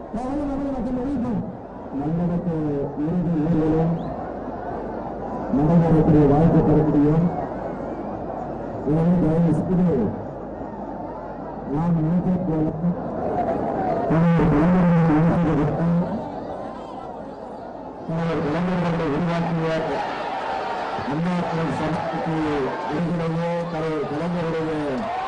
நல்லதுக்கு இறுதி ஊர்வலம் நடைபெறக்கூடிய வாய்ப்பு பெற முடியும் எனவே தயவு செய்து நாம் நினைத்தது போல நமது இளைஞர்களை உருவாக்குவதற்கும் நமது இளைஞர்களை உருவாக்கிய அண்ணாக்கள் சமத்துக்கு இறுதியிலேயே தனது கலைஞருடைய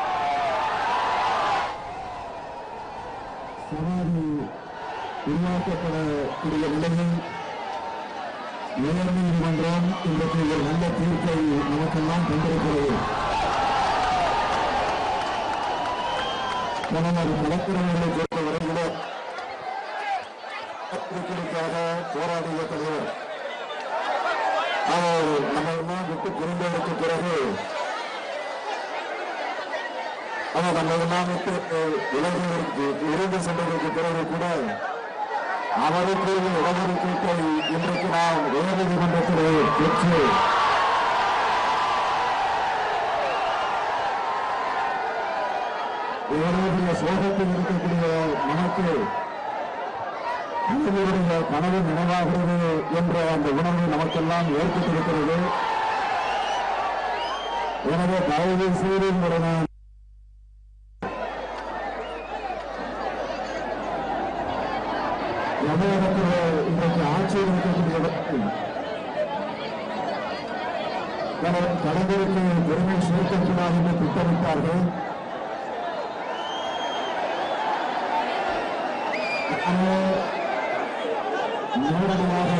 சமாதி உருவாக்கப்படக்கூடிய நிலையில் உயர் நீதிமன்றம் இன்றைக்கு ஒரு நல்ல தீர்ப்பை நமக்கெல்லாம் தந்திருக்கிறது நமது கலக்கிறவர்களை பொறுத்தவரையிலே தீர்ப்பிற்காக போராடிய தலைவர் அவர் நம்ம எல்லாம் விட்டு பிரிந்ததற்கு பிறகு அவர் நம்ம எல்லாம் விட்டு உலகிற்கு இருந்து சென்றதற்கு பிறகு கூட அவருக்கு இடஒதுக்கீட்டை இன்றைக்கு நாம் உயர்நீதிமன்றத்திலே பெற்று இவருடைய சோகத்தில் இருக்கக்கூடிய நமக்கு இவருடைய கனவு நினைவாகிறது என்ற அந்த உணர்வு நமக்கெல்லாம் ஏற்பட்டிருக்கிறது எனவே தயவு செய்து உங்களை நான் தமிழகத்தில் இன்றைக்கு ஆட்சியில் இருக்கக்கூடியவர்கள் கலைஞருக்கு பெருமை சேர்க்கக்கூடாது என்று திட்டமிட்டார்கள் ஆனால் நேரடியாக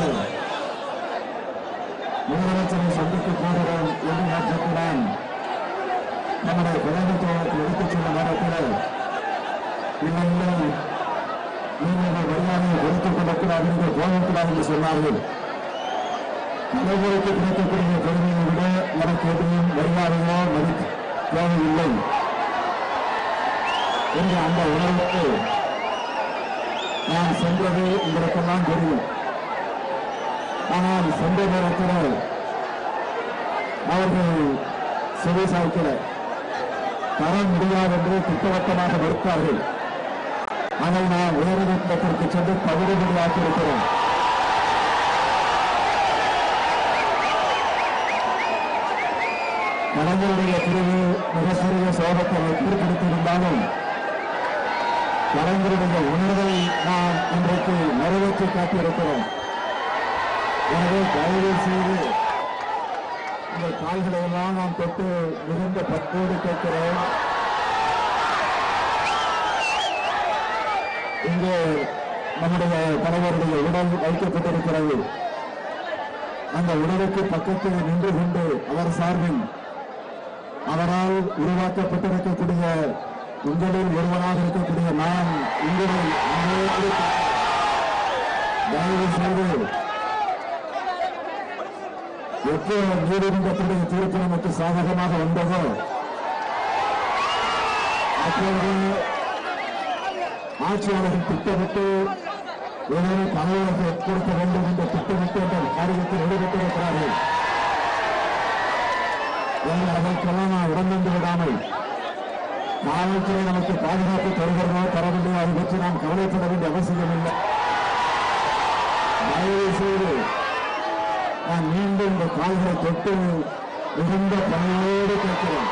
முதலமைச்சரை சந்திக்க போகிறோம் என்று மாற்றத்துடன் நம்முடைய கலைஞர் எடுத்துச் செல்லும் நேரத்தில் இல்லை இல்லை நீங்கள் வருமானம் கொடுத்துக் கொள்ளக்கூடாது என்று போகக்கூடாது என்று சொன்னார்கள் தலைவருக்கு கிடைக்கக்கூடிய பெருமையை விட எனக்கு எதுவும் வருமானமோ மதிப்பு தேவையில்லை என்ற அந்த உணர்வுக்கு நான் சென்றது உங்களுக்கெல்லாம் தெரியும் ஆனால் சென்ற நேரத்தில் அவர்கள் செவி சாய்க்கல தர முடியாது என்று திட்டவட்டமாக மறுத்தார்கள் அதை நாம் உயர்நீதிமன்றத்திற்கு சென்று தகுதிபடியாக்கியிருக்கிறோம் கலைஞருடைய பிரிவு மிக சிறிய சோகத்தை ஏற்படுத்தியிருந்தாலும் கலைஞருடைய உணர்வை நாம் இன்றைக்கு நிறைவேற்றி காட்டியிருக்கிறோம் எனவே தயவு செய்து இந்த கால்களை எல்லாம் நாம் தொட்டு மிகுந்த பத்தோடு கேட்கிறோம் இங்கே நம்முடைய தலைவருடைய உடல் வைக்கப்பட்டிருக்கிறது அந்த உடலுக்கு பக்கத்தில் நின்று கொண்டு அவர் சார்பில் அவரால் உருவாக்கப்பட்டிருக்கக்கூடிய உங்களில் ஒருவனாக இருக்கக்கூடிய நான் உங்களை அங்கேயே தயவு செய்து எப்போ நீதிமன்றத்துடைய தீர்ப்பு நமக்கு சாதகமாக வந்ததோ அப்பொழுது ஆட்சியாளர்கள் திட்டமிட்டு ஏதேனும் தமிழகத்தை கொடுக்க வேண்டும் என்று திட்டமிட்டு என்ற காரியத்தில் ஈடுபட்டிருக்கிறார்கள் என்று அதற்கெல்லாம் நான் உடன்பந்து விடாமல் காவல்துறை நமக்கு பாதுகாப்பு தருகிறதோ தரவில்லையோ அதை பற்றி நாம் கவலைப்பட வேண்டிய அவசியம் இல்லை தயவு செய்து நான் மீண்டும் இந்த கால்களை தொட்டு மிகுந்த பணியோடு கேட்கிறேன்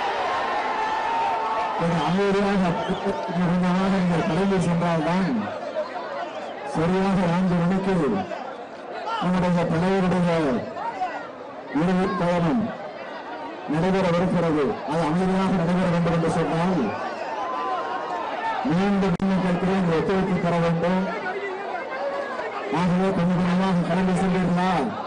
ஒரு அமைதியாக இருந்தவாக நீங்கள் கடந்து சென்றால்தான் சரியாக நான்கு மணிக்கு நம்முடைய தலைவருடைய இறுதி பயணம் நடைபெறவிருக்கிறது அது அமைதியாக நடைபெற வேண்டும் என்று சொன்னால் மீண்டும் இன்னும் கேட்கிறேன் இந்த ஒத்துழைப்பு தர வேண்டும் ஆகவே கொஞ்சம் கொஞ்சமாக கடந்து சென்றீர்களா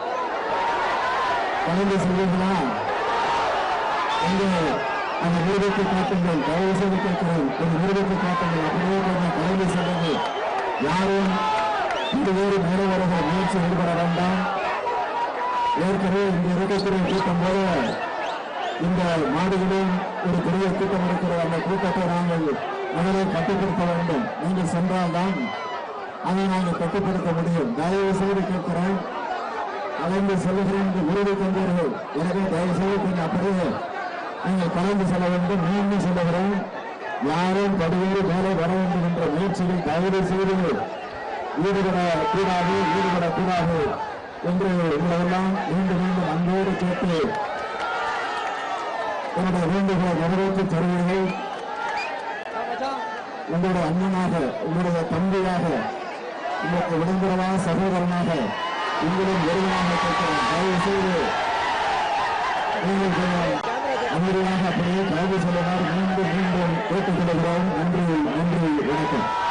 கடந்து சென்றீர்களா இங்கே அந்த விருதத்தை காட்டுங்கள் தயவு செய்து கேட்கிறேன் ஒரு விருதத்தை காட்டுங்கள் அப்படியே கொஞ்சம் கடந்து சென்றது யாரும் இது வேறு நிறைவேறுகிற முயற்சி ஈடுபட வேண்டாம் ஏற்கனவே இங்க இருக்கக்கூடிய கூட்டம் போல இந்த நாடுகளில் ஒரு பெரிய கூட்டம் இருக்கிறது அந்த கூட்டத்தை நாங்கள் முதலில் கட்டுப்படுத்த வேண்டும் நீங்கள் சென்றால்தான் அதை நாங்கள் கட்டுப்படுத்த முடியும் தயவு செய்து கேட்கிறேன் கலந்து செல்லுகிறேன் என்று உறுதி தந்தீர்கள் எனவே தயவு செய்து கொஞ்சம் அப்படியே நீங்கள் கலந்து செல்ல வேண்டும் மீண்டும் சொல்லுகிறேன் யாரும் படுவேறு மேலே வர வேண்டும் என்ற முயற்சியில் தயவு செய்து ஈடுபட கூடாது ஈடுபடக்கூடாது என்று உங்களெல்லாம் மீண்டும் மீண்டும் அன்போடு கேட்டு என்னுடைய வேண்டுகோளை நிறைவேற்றி தருவீர்கள் உங்களுடைய அண்ணனாக உங்களுடைய தம்பியாக உங்களுக்கு உடம்புறவா சகோதரனாக உங்களும் ஒருவனாக கேட்கிறேன் தயவு செய்து நீங்கள் கொஞ்சம் அமைதியாக அப்படியே கைது சொல்லுமாறு மீண்டும் மீண்டும் கேட்டுக்கொள்கிறோம் நன்றி நன்றி வணக்கம்